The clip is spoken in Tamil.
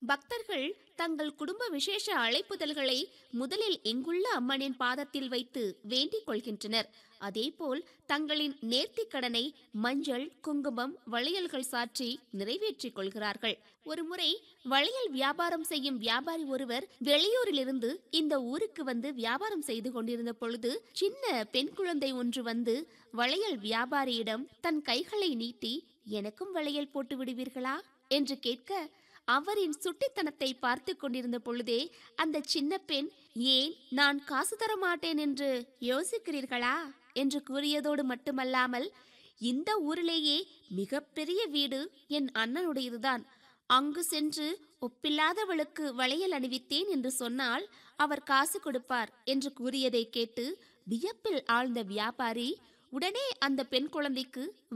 பக்தர்கள் தங்கள் குடும்ப விசேஷ அழைப்புதல்களை முதலில் இங்குள்ள அம்மனின் பாதத்தில் வைத்து வேண்டிக் கொள்கின்றனர் அதேபோல் தங்களின் நேர்த்திக் கடனை மஞ்சள் குங்குமம் வளையல்கள் சாற்றி நிறைவேற்றிக் கொள்கிறார்கள் ஒருமுறை வளையல் வியாபாரம் செய்யும் வியாபாரி ஒருவர் வெளியூரிலிருந்து இந்த ஊருக்கு வந்து வியாபாரம் செய்து கொண்டிருந்த பொழுது சின்ன பெண் குழந்தை ஒன்று வந்து வளையல் வியாபாரியிடம் தன் கைகளை நீட்டி எனக்கும் வளையல் போட்டு விடுவீர்களா என்று கேட்க அவரின் சுட்டித்தனத்தை பார்த்து கொண்டிருந்த பொழுதே அந்த சின்ன பெண் ஏன் நான் காசு தர மாட்டேன் என்று யோசிக்கிறீர்களா என்று கூறியதோடு மட்டுமல்லாமல் இந்த ஊரிலேயே மிகப்பெரிய வீடு என் அண்ணனுடையதுதான் அங்கு சென்று ஒப்பில்லாதவளுக்கு வளையல் அணிவித்தேன் என்று சொன்னால் அவர் காசு கொடுப்பார் என்று கூறியதை கேட்டு வியப்பில் ஆழ்ந்த வியாபாரி உடனே அந்த பெண் குழந்தைக்கு